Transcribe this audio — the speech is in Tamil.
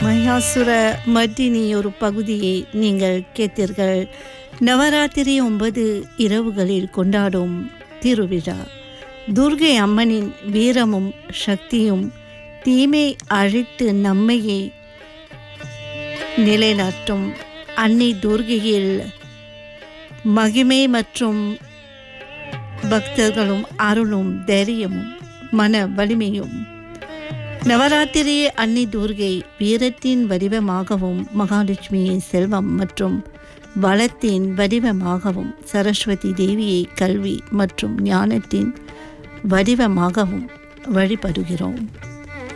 மயாசுர மர்தினி ஒரு பகுதியை நீங்கள் கேட்டீர்கள் நவராத்திரி ஒன்பது இரவுகளில் கொண்டாடும் திருவிழா துர்கை அம்மனின் வீரமும் சக்தியும் தீமை அழித்து நம்மையை நிலைநாட்டும் அன்னை துர்கையில் மகிமை மற்றும் பக்தர்களும் அருளும் தைரியமும் மன வலிமையும் நவராத்திரி அன்னை துர்கை வீரத்தின் வடிவமாகவும் மகாலட்சுமியின் செல்வம் மற்றும் வளத்தின் வடிவமாகவும் சரஸ்வதி தேவியை கல்வி மற்றும் ஞானத்தின் வடிவமாகவும் வழிபடுகிறோம்